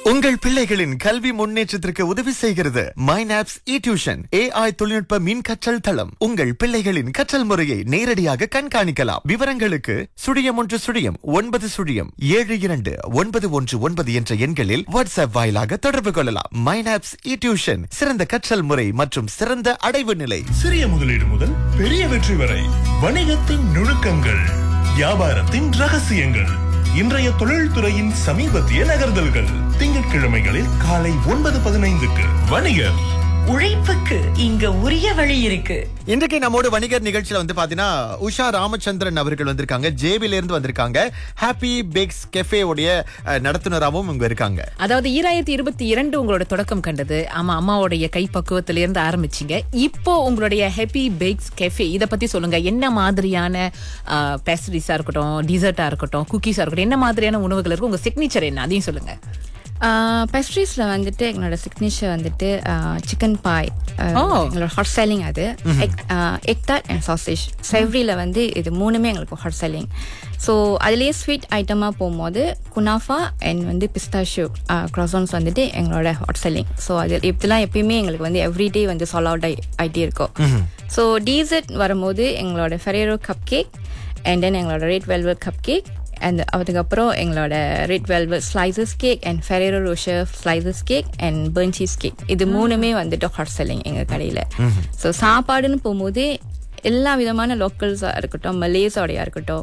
உங்கள் பிள்ளைகளின் கல்வி முன்னேற்றத்திற்கு உதவி செய்கிறது மைனாப்ஸ் இ டியூஷன் ஏஐ தொழில்நுட்ப மின் கற்றல் தளம் உங்கள் பிள்ளைகளின் கற்றல் முறையை நேரடியாக கண்காணிக்கலாம் விவரங்களுக்கு சுழியம் ஒன்று சுழியம் ஒன்பது சுழியம் ஏழு இரண்டு ஒன்பது ஒன்று ஒன்பது என்ற எண்களில் வாட்ஸ்அப் வாயிலாக தொடர்பு கொள்ளலாம் மைனாப்ஸ் இ டியூஷன் சிறந்த கற்றல் முறை மற்றும் சிறந்த அடைவு நிலை சிறிய முதலீடு முதல் பெரிய வெற்றி வரை வணிகத்தின் நுணுக்கங்கள் வியாபாரத்தின் ரகசியங்கள் இன்றைய தொழில்துறையின் சமீபத்திய நகர்தல்கள் திங்கட்கிழமைகளில் காலை ஒன்பது பதினைந்துக்கு வணிகர் உழைப்புக்கு இங்க உரிய வழி இருக்கு இன்றைக்கு நம்மோட வணிகர் நிகழ்ச்சியில வந்து பாத்தீங்கன்னா உஷா ராமச்சந்திரன் அவர்கள் வந்திருக்காங்க ஜேபில இருந்து வந்திருக்காங்க ஹாப்பி பேக்ஸ் கெஃபே உடைய அஹ், நடத்துனராகவும் இங்க இருக்காங்க அதாவது ஈராயிரத்தி இருபத்தி இரண்டு உங்களோட தொடக்கம் கண்டது ஆமா அம்மாவுடைய கை பக்குவத்தில இருந்து ஆரம்பிச்சீங்க இப்போ உங்களுடைய ஹெப்பி பேக்ஸ் கெஃபே இத பத்தி சொல்லுங்க என்ன மாதிரியான பேஸ்ட்ரிஸா இருக்கட்டும் டிசர்ட்டா இருக்கட்டும் குக்கீஸா இருக்கட்டும் என்ன மாதிரியான உணவுகள் இருக்கு உங்க சிக்னேச்சர் என்ன அதையும் சொல்லுங்க பெஸ்ட்ரீஸில் வந்துட்டு எங்களோட சிக்னேச்சர் வந்துட்டு சிக்கன் பாய் ஓ. எங்களோட ஹாட் செல்லிங் அது எக் தாட் அண்ட் சாசேஜ் செவ்ரியில் வந்து இது மூணுமே எங்களுக்கு ஹாட் செல்லிங் ஸோ அதுலேயே ஸ்வீட் ஐட்டமாக போகும்போது குனாஃபா அண்ட் வந்து பிஸ்தாஷியோ க்ராசான்ஸ் வந்துட்டு எங்களோட ஹாட் செல்லிங் ஸோ அது இப்படிலாம் எப்பயுமே எங்களுக்கு வந்து எவ்ரிடே வந்து சால் அவுட் ஆகிட்டே இருக்கும் ஸோ டீசர்ட் வரும்போது எங்களோட Ferrero cupcake and then எங்களோட red velvet cupcake and அதுக்கப்புறம் எங்களோட red velvet slices cake and Ferrero Rocher slices cake and burn cheesecake இது மூணுமே வந்துட்டு ஹாட் செல்லிங் எங்கள் கடையில் ஸோ சாப்பாடுன்னு போகும்போது எல்லா விதமான லோக்கல்ஸாக இருக்கட்டும் மலேஸோடையா இருக்கட்டும்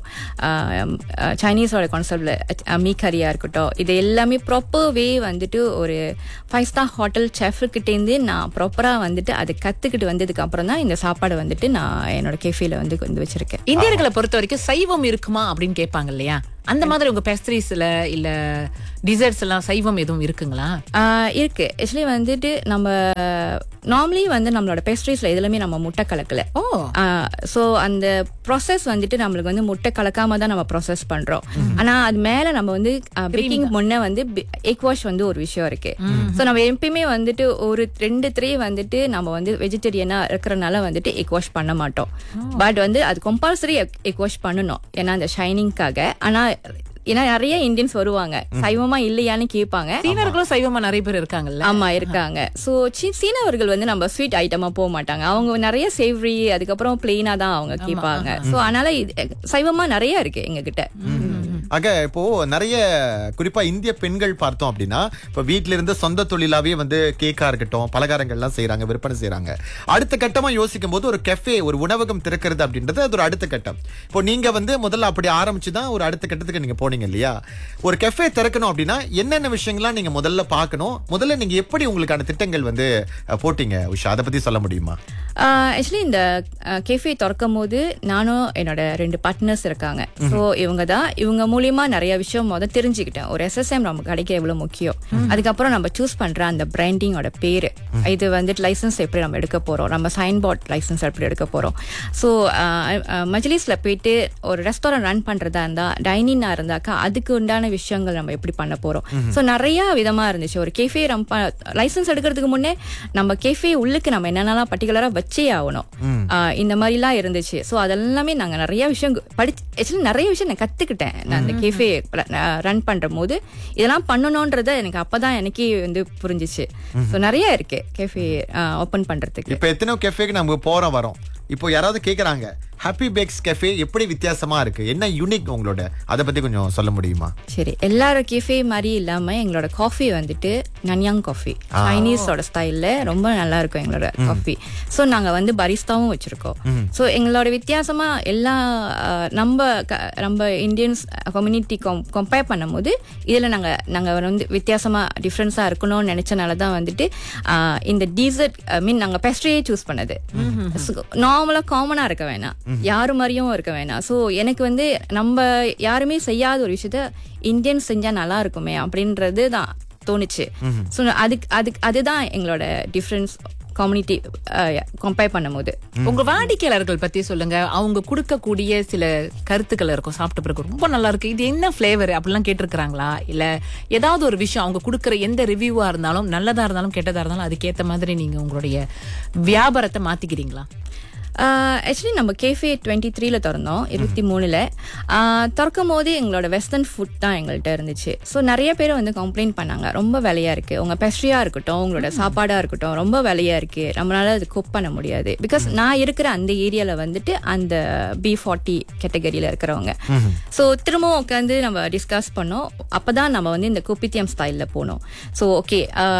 சைனீஸோட கான்செப்டில் மீ கறியாக இருக்கட்டும் இது எல்லாமே ப்ராப்பர் வே வந்துட்டு ஒரு ஃபைவ் ஸ்டார் ஹோட்டல் செஃப்கிட்டேருந்து நான் ப்ராப்பராக வந்துட்டு அதை கற்றுக்கிட்டு வந்ததுக்கு அப்புறம் தான் இந்த சாப்பாடை வந்துட்டு நான் என்னோட கேஃபேல வந்து கொண்டு வச்சிருக்கேன் இந்தியர்களை பொறுத்த வரைக்கும் சைவம் இருக்குமா அப்படின்னு கேட்பாங்க இல்லையா அந்த மாதிரி உங்க பேஸ்ட்ரிஸ்ல இல்ல டிசர்ட்ஸ் எல்லாம் சைவம் எதுவும் இருக்குங்களா ஆஹ் இருக்கு ஆக்சுவலி வந்துட்டு நம்ம நார்மலி வந்து நம்மளோட பேஸ்ட்ரீஸ்ல எதுலையுமே நம்ம முட்டை கலக்கல ஓ ஸோ அந்த ப்ராசஸ் வந்துட்டு நம்மளுக்கு வந்து முட்டை கலக்காம தான் நம்ம ப்ராசஸ் பண்றோம் ஆனா அது மேல நம்ம வந்து பேக்கிங் முன்னே வந்து எக் வாஷ் வந்து ஒரு விஷயம் இருக்கு ஸோ நம்ம எப்பயுமே வந்துட்டு ஒரு ரெண்டு த்ரீ வந்துட்டு நம்ம வந்து வெஜிடேரியனா இருக்கிறனால வந்துட்டு எக் வாஷ் பண்ண மாட்டோம் பட் வந்து அது கம்பல்சரி எக் வாஷ் பண்ணணும் ஏன்னா அந்த ஷைனிங்காக ஆனா ஏன்னா நிறைய இந்தியன்ஸ் வருவாங்க சைவமா இல்லையான்னு கேட்பாங்க சீனர்களும் சைவமா நிறைய பேர் இருக்காங்கல்ல ஆமா இருக்காங்க சோ சீனவர்கள் வந்து நம்ம ஸ்வீட் ஐட்டமா போக மாட்டாங்க அவங்க நிறைய சேவரி அதுக்கப்புறம் பிளெயினா தான் அவங்க கேட்பாங்க சோ அதனால இது சைவமா நிறைய இருக்கு எங்க கிட்ட ஆக இப்போ நிறைய குறிப்பா இந்திய பெண்கள் பார்த்தோம் அப்படின்னா இப்ப வீட்ல இருந்து சொந்த தொழிலாவே வந்து கேக்கா இருக்கட்டும் பலகாரங்கள்லாம் செய்றாங்க விற்பனை செய்றாங்க அடுத்த கட்டமா யோசிக்கும் போது ஒரு கெஃபே ஒரு உணவகம் திறக்கிறது அப்படின்றது அது ஒரு அடுத்த கட்டம் இப்போ நீங்க வந்து முதல்ல அப்படி ஆரம்பிச்சு தான் ஒரு அடுத்த கட்டத்துக்கு நீங்க போனீங்க இல்லையா ஒரு கெஃபே திறக்கணும் அப்படின்னா என்னென்ன விஷயங்கள்லாம் நீங்க முதல்ல பார்க்கணும் முதல்ல நீங்க எப்படி உங்களுக்கான திட்டங்கள் வந்து அஹ், போட்டீங்க உஷா அதை பத்தி சொல்ல முடியுமா ஆக்சுவலி இந்த கேஃபே திறக்கும் போது நானும் என்னோட ரெண்டு பார்ட்னர்ஸ் இருக்காங்க ஸோ இவங்க தான் இவங்க மூலியமா நிறைய விஷயம் முத தெரிஞ்சுக்கிட்டேன் ஒரு எஸ்எஸ்எம் நம்ம கிடைக்க எவ்வளவு முக்கியம் அதுக்கப்புறம் நம்ம சூஸ் பண்ற அந்த பிராண்டிங்கோட பேரு இது வந்துட்டு லைசன்ஸ் எப்படி நம்ம எடுக்க போறோம் நம்ம சைன் போர்ட் லைசன்ஸ் எப்படி எடுக்க போறோம் ஸோ மஜ்லிஸ்ல போயிட்டு ஒரு ரெஸ்டாரண்ட் ரன் பண்றதா இருந்தா டைனிங்கா இருந்தாக்கா அதுக்கு உண்டான விஷயங்கள் நம்ம எப்படி பண்ண போறோம் ஸோ நிறைய விதமா இருந்துச்சு ஒரு கேஃபே ரம் லைசன்ஸ் எடுக்கிறதுக்கு முன்னே நம்ம கேஃபே உள்ளுக்கு நம்ம என்னென்னலாம் பர்டிகுலரா வச்சே ஆகணும் ஆஹ் இந்த மாதிரிலாம் இருந்துச்சு ஸோ அதெல்லாமே நாங்க நிறைய விஷயம் படிச்சு ஆக்சுவலி நிறைய விஷயம் நான் கத்துக்கிட்டேன் நான் அந்த கேஃபே ரன் பண்ற போது இதெல்லாம் பண்ணணும்ன்றத எனக்கு அப்பதான் எனக்கே வந்து புரிஞ்சிச்சு ஸோ நிறைய இருக்கு கேஃபே ஓபன் பண்றதுக்கு இப்ப எத்தனையோ கெஃபேக்கு நம்ம போறோம் வரோம் இப்போ யாராவது கேக்குறாங்க ஹாப்பி பேக்ஸ் கெஃபே எப்படி வித்தியாசமா இருக்கு என்ன யூனிக் உங்களோட அதை பத்தி கொஞ்சம் சொல்ல முடியுமா சரி எல்லாரும் கேஃபே மாதிரி இல்லாம எங்களோட காஃபி வந்துட்டு நன்யாங் காஃபி சைனீஸோட ஸ்டைல்ல ரொம்ப நல்லா இருக்கும் எங்களோட காஃபி ஸோ நாங்க வந்து பரிஸ்தாவும் வச்சிருக்கோம் ஸோ எங்களோட வித்தியாசமா எல்லா அஹ், நம்ம க- நம்ம இந்தியன்ஸ் கம்யூனிட்டி கம்பேர் பண்ணும்போது இதுல நாங்க நாங்க வந்து வித்தியாசமா டிஃப்ரென்ஸா இருக்கணும்னு நினைச்சனால தான் வந்துட்டு அஹ், இந்த டீசர்ட் ஐ மீன் நாங்க பெஸ்ட்ரியே சூஸ் பண்ணது நார்மலா காமனா இருக்க வேணாம் யாரு மாதிரியும் இருக்க வேணாம் ஸோ எனக்கு வந்து நம்ம யாருமே செய்யாத ஒரு விஷயத்த இந்தியன் செஞ்சா நல்லா இருக்குமே அப்படின்றது தான் தோணுச்சு ஸோ அதுக்கு அதுக்கு அதுதான் எங்களோட டிஃப்ரென்ஸ் கம்யூனிட்டி கம்பேர் பண்ணும்போது உங்க வாடிக்கையாளர்கள் பத்தி சொல்லுங்க அவங்க கொடுக்கக்கூடிய சில கருத்துக்கள் இருக்கும் சாப்பிட்ட பிறகு ரொம்ப நல்லா இருக்கு இது என்ன ஃபிளேவர் அப்படிலாம் கேட்டிருக்கிறாங்களா இல்ல ஏதாவது ஒரு விஷயம் அவங்க கொடுக்குற எந்த ரிவ்யூவா இருந்தாலும் நல்லதா இருந்தாலும் கெட்டதா இருந்தாலும் அதுக்கேத்த மாதிரி நீங்க உங்களுடைய வியாபாரத்தை மாத்திக்கிறீங்களா ஆக்சுவலி நம்ம கேஃபே டுவெண்ட்டி த்ரீல திறந்தோம் இருபத்தி மூணுல திறக்கும் போது எங்களோட வெஸ்டர்ன் ஃபுட் தான் எங்கள்கிட்ட இருந்துச்சு ஸோ நிறைய பேர் வந்து கம்ப்ளைண்ட் பண்ணாங்க ரொம்ப விலையா இருக்கு உங்க பெஸ்ட்ரியா இருக்கட்டும் உங்களோட சாப்பாடா இருக்கட்டும் ரொம்ப விலையா இருக்கு நம்மளால அது குக் பண்ண முடியாது பிகாஸ் நான் இருக்கிற அந்த ஏரியால வந்துட்டு அந்த பி ஃபார்ட்டி கேட்டகரியில இருக்கிறவங்க ஸோ திரும்பவும் உட்காந்து நம்ம டிஸ்கஸ் பண்ணோம் அப்பதான் நம்ம வந்து இந்த குப்பித்தியம் ஸ்டைலில் போனோம் ஸோ ஓகே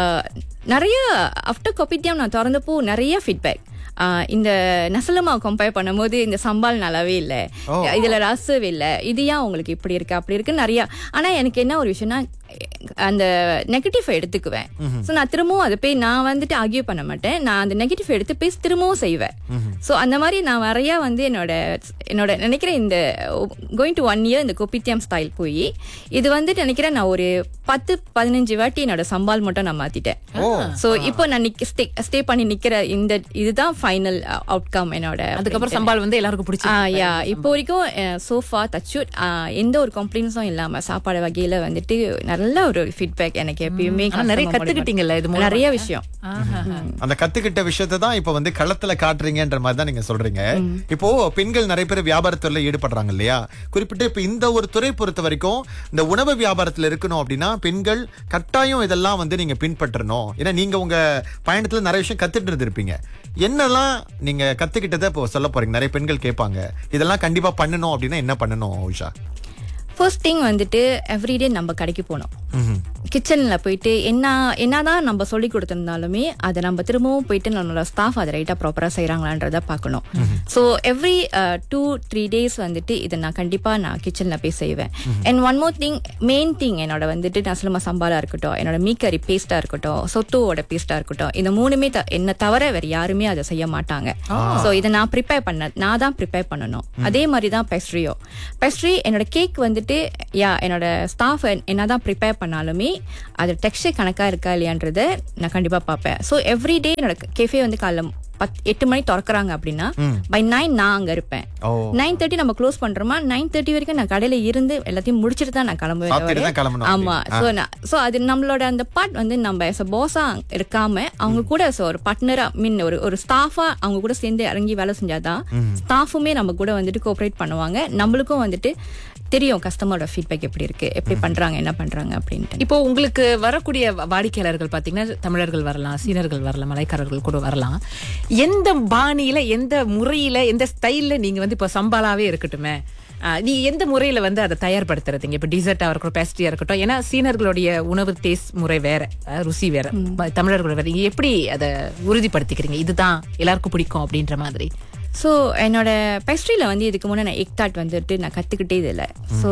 நிறைய ஆஃப்டர் கொப்பித்தியம் நான் திறந்தப்போ நிறைய ஃபீட்பேக் இந்த நசலமா கம்பேர் பண்ணும்போது இந்த சம்பால் நல்லாவே இல்லை இதுல ரசம் இல்லை இது ஏன் உங்களுக்கு இப்படி இருக்கு அப்படி இருக்கு நிறைய ஆனா எனக்கு என்ன ஒரு விஷயம்னா அந்த நெகட்டிவ் எடுத்துக்குவேன் ஸோ நான் திரும்பவும் அதை போய் நான் வந்துட்டு ஆர்கியூ பண்ண மாட்டேன் நான் அந்த நெகட்டிவ் எடுத்து போய் திரும்பவும் செய்வேன் ஸோ அந்த மாதிரி நான் நிறைய வந்து என்னோட என்னோட நினைக்கிறேன் இந்த கோயிங் டு ஒன் இயர் இந்த கொப்பித்தியம் ஸ்டைல் போய் இது வந்துட்டு நினைக்கிறேன் நான் ஒரு பத்து பதினஞ்சு வாட்டி என்னோட சம்பால் மட்டும் நான் மாத்திட்டேன் ஸோ இப்போ நான் நிக்க ஸ்டே ஸ்டே பண்ணி நிக்கிற இந்த இதுதான் ஃபைனல் அவுட்கம் என்னோட அதுக்கப்புறம் சம்பால் வந்து எல்லாருக்கும் பிடிச்சி ஆ யா இப்போ வரைக்கும் சோஃபா தச்சுட் எந்த ஒரு கம்ப்ளைண்ட்ஸும் இல்லாம சாப்பாடு வகையில வந்துட்டு நல்ல ஒரு ஃபீட்பேக் எனக்கு எப்பயுமே ஆனா நிறைய customer கத்துக்கிட்டீங்கல்ல இது மூலமா? நிறைய விஷயம் அந்த கத்துக்கிட்ட விஷயத்தை தான் இப்ப வந்து களத்துல காட்டுறீங்கன்ற மாதிரி தான் நீங்க சொல்றீங்க இப்போ பெண்கள் நிறைய பேர் வியாபாரத்துல ஈடுபடுறாங்க இல்லையா குறிப்பிட்டு இப்ப இந்த ஒரு துறை பொறுத்த வரைக்கும் இந்த உணவு வியாபாரத்துல இருக்கணும் அப்படின்னா பெண்கள் கட்டாயம் இதெல்லாம் வந்து நீங்க பின்பற்றணும் ஏன்னா நீங்க உங்க பயணத்துல நிறைய விஷயம் கத்துட்டு இருந்திருப்பீங்க என்னெல்லாம் நீங்க கத்துக்கிட்டதை இப்போ சொல்ல போறீங்க நிறைய பெண்கள் கேட்பாங்க இதெல்லாம் கண்டிப்பா பண்ணணும் அப்படின்னா என்ன பண்ணணும் உஷா ஃபர்ஸ்ட் திங் வந்துட்டு எவ்ரிடே நம்ம கடைக்கு போகணும் கிச்சனில் போயிட்டு என்ன என்னதான் நம்ம சொல்லி கொடுத்துருந்தாலுமே அதை நம்ம திரும்பவும் போயிட்டு நம்மளோட ஸ்டாஃப் அதை ரைட்டாக ப்ராப்பராக செய்கிறாங்களான்றத பார்க்கணும் so every two three days வந்துட்டு இதை நான் கண்டிப்பாக நான் கிச்சனில் போய் செய்வேன் and one more thing main thing என்னோட வந்துட்டு நசலமா சம்பாலா இருக்கட்டும் என்னோட மீக்கரி பேஸ்ட்டாக இருக்கட்டும் சொத்துவோட பேஸ்ட்டாக இருக்கட்டும் இந்த மூணுமே த- என்னை தவிர வேற யாருமே அதை செய்ய மாட்டாங்க ஸோ இதை நான் ப்ரிப்பேர் பண்ண நான் தான் ப்ரிப்பேர் பண்ணணும் அதே மாதிரி தான் பெஸ்ட்ரியோ பெஸ்ட்ரி என்னோட கேக் வந்துட்டு யா என்னோட ஸ்டாஃப் என்னதான் ப்ரிப்பேர் பண்ணாலுமே அது டெக்ஸ்டர் கணக்கா இருக்கா இல்லையான்றத நான் கண்டிப்பா பார்ப்பேன் ஸோ எவ்ரிடே என்னோட கேஃபே வந்து காலைல பத் எட்டு மணி திறக்கறாங்க அப்படின்னா பை நைன் நான் அங்க இருப்பேன் ஓ. நைன் தேர்ட்டி நம்ம க்ளோஸ் பண்றோமா நைன் தேர்ட்டி வரைக்கும் நான் கடையில இருந்து எல்லாத்தையும் முடிச்சிட்டு தான் நான் கிளம்புவேன் சாப்பிட்டுட்டு தவிர- தான் கிளம்பணும் ஆமா சோ சோ அது நம்மளோட அந்த பார்ட் வந்து நம்ம as a boss-ஆ இருக்காம அவங்க கூட as a ஒரு பார்ட்னரா மீன் ஒரு ஒரு ஸ்டாஃபா அவங்க கூட சேர்ந்து இறங்கி வேலை செஞ்சாதான் ஸ்டாஃபுமே நம்ம கூட வந்துட்டு கோஆப்ரேட் பண்ணுவாங்க நம்மளுக்கும் வந்துட்டு தெரியும் கஸ்டமரோட ஃபீட்பேக் எப்படி இருக்கு எப்படி பண்றாங்க என்ன பண்றாங்க அப்படின்ட்டு இப்போ உங்களுக்கு வரக்கூடிய வா- வாடிக்கையாளர்கள் பாத்தீங்கன்னா தமிழர்கள் வரலாம் சீனர்கள் வரலாம் மலைக்காரர்கள் கூட வரலாம் எந்த பாணியில எந்த முறையில எந்த ஸ்டைல்ல நீங்க வந்து இப்போ சம்பாலாவே இருக்கட்டுமே ஆஹ், நீ எந்த முறையில வந்து அதை தயார்படுத்துறதுங்க இப்ப டிசர்ட்டா இருக்கட்டும் பேஸ்ட்ரியா இருக்கட்டும் ஏன்னா சீனர்களுடைய உணவு டேஸ்ட் முறை வேற அஹ், ருசி வேற ப- தமிழர்களோட வேற நீங்க எப்படி அதை உறுதிப்படுத்திக்கிறீங்க இதுதான் எல்லாருக்கும் பிடிக்கும் அப்படின்ற மாதிரி ஸோ என்னோட பெஸ்ட்ரியில் வந்து இதுக்கு முன்னே நான் எக் தாட் வந்துட்டு நான் கற்றுக்கிட்டே இது இல்லை ஸோ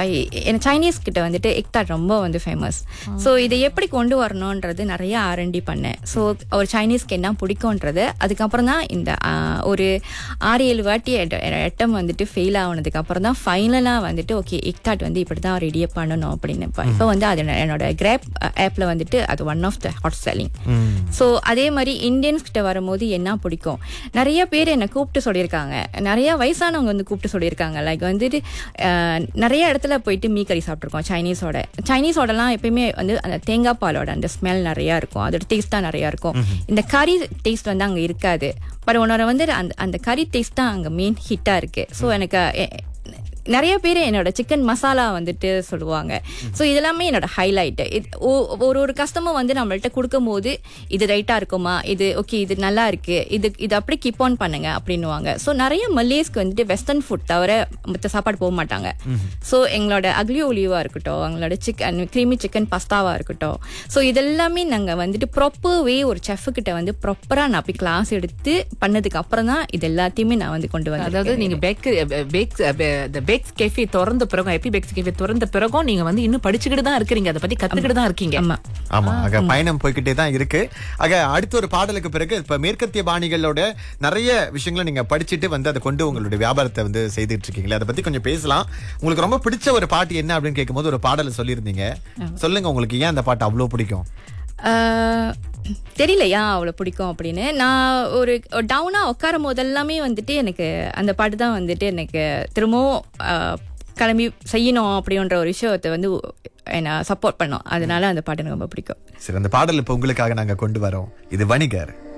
என் சைனீஸ் கிட்ட வந்துட்டு எக் தாட் ரொம்ப வந்து ஃபேமஸ் ஸோ இதை எப்படி கொண்டு வரணுன்றது நிறைய ஆர்என்டி பண்ணேன் ஸோ ஒரு சைனீஸ்க்கு என்ன பிடிக்கும்ன்றது அதுக்கப்புறம் தான் இந்த ஆ, ஒரு ஆறு ஏழு வாட்டி எட்டம் வந்துட்டு ஃபெயில் ஆனதுக்கு அப்புறம் தான் ஃபைனலாக வந்துட்டு ஓகே எக் தாட் வந்து இப்படி தான் ரெடியே பண்ணணும் அப்படின்னு இப்போ இப்போ வந்து அது என்னோட கிராப் ஆப்பில் வந்துட்டு அது one of the hot selling so அதே மாதிரி இந்தியன்ஸ் கிட்ட வரும்போது என்ன பிடிக்கும் நிறைய பேர் என்னை கூப்பிட்டு சொல்லியிருக்காங்க நிறைய வயசானவங்க வந்து கூப்பிட்டு சொல்லியிருக்காங்க லைக் வந்துட்டு அஹ், நிறைய இடத்துல போயிட்டு மீ கறி சாப்பிட்ருக்கோம் சைனீஸோட சைனீஸோடலாம் எப்பயுமே வந்து அந்த தேங்காய் பாலோட அந்த ஸ்மெல் நிறையா இருக்கும் அதோட டேஸ்ட் தான் நிறையா இருக்கும் இந்த கறி டேஸ்ட் வந்து அங்கே இருக்காது பட் உன்னோட வந்து அந்த அந்த கறி டேஸ்ட் தான் அங்கே மெயின் ஹிட்டாக இருக்கு ஸோ எனக்கு எ- நிறைய பேர் என்னோட சிக்கன் மசாலா வந்துட்டு சொல்லுவாங்க ஸோ இதெல்லாமே என்னோட ஹைலைட் ஒரு ஒரு கஸ்டமர் வந்து நம்மள்ட்ட கொடுக்கும்போது இது ரைட்டா இருக்குமா இது ஓகே இது நல்லா இருக்கு இது இது அப்படி கீப் ஆன் பண்ணுங்க அப்படின்னுவாங்க ஸோ நிறைய மல்லேஸ்க்கு வந்துட்டு வெஸ்டர்ன் ஃபுட் தவிர மற்ற சாப்பாடு போக மாட்டாங்க ஸோ எங்களோட அக்லி ஒலிவா இருக்கட்டும் எங்களோட சிக்கன் க்ரீமி சிக்கன் பஸ்தாவா இருக்கட்டும் ஸோ இதெல்லாமே நாங்கள் வந்துட்டு ப்ராப்பர் வே ஒரு செஃப் கிட்ட வந்து ப்ராப்பராக நான் போய் கிளாஸ் எடுத்து பண்ணதுக்கு அப்புறம் தான் இது எல்லாத்தையுமே நான் வந்து கொண்டு வந்தேன் அதாவது நீங்க பேக் பேக்ஸ் இந்த பேக்ஸ் கேஃபே திறந்த பிறகும் எப்பி பேக்ஸ் கேஃபே திறந்த பிறகும் நீங்க வந்து இன்னும் படிச்சுக்கிட்டு தான் இருக்கிறீங்க அதை பத்தி கத்துக்கிட்டு தான் இருக்கீங்க ஆமா ஆமா ஆக பயணம் போய்கிட்டே தான் இருக்கு ஆக அடுத்த ஒரு பாடலுக்கு பிறகு இப்ப மேற்கத்திய பாணிகளோட நிறைய விஷயங்களை நீங்க படிச்சுட்டு வந்து அதை கொண்டு உங்களுடைய வியாபாரத்தை வந்து செய்துட்டு இருக்கீங்களே அதை பத்தி கொஞ்சம் பேசலாம் உங்களுக்கு ரொம்ப பிடிச்ச ஒரு பாட்டு என்ன அப்படின்னு கேட்கும்போது ஒரு பாடலை சொல்லியிருந்தீங்க சொல்லுங்க உங்களுக்கு ஏன் அந்த பாட்டு அவ்வளவு பிடிக்கும் ஆஹ் தெரியலையா அவ்வளோ பிடிக்கும் அப்படின்னு நான் ஒரு டவுனாக உட்காரும் போதெல்லாமே வந்துட்டு எனக்கு அந்த பாட்டு தான் வந்துட்டு எனக்கு திரும்பவும் ஆஹ் கிளம்பி செய்யணும் அப்படின்ற ஒரு விஷயத்தை வந்து என்ன சப்போர்ட் பண்ணோம் அதனால அந்த பாட்டு எனக்கு ரொம்ப பிடிக்கும் சரி அந்த பாடல் இப்ப உங்களுக்காக நாங்க கொண்டு வரோம் இது வணிகர்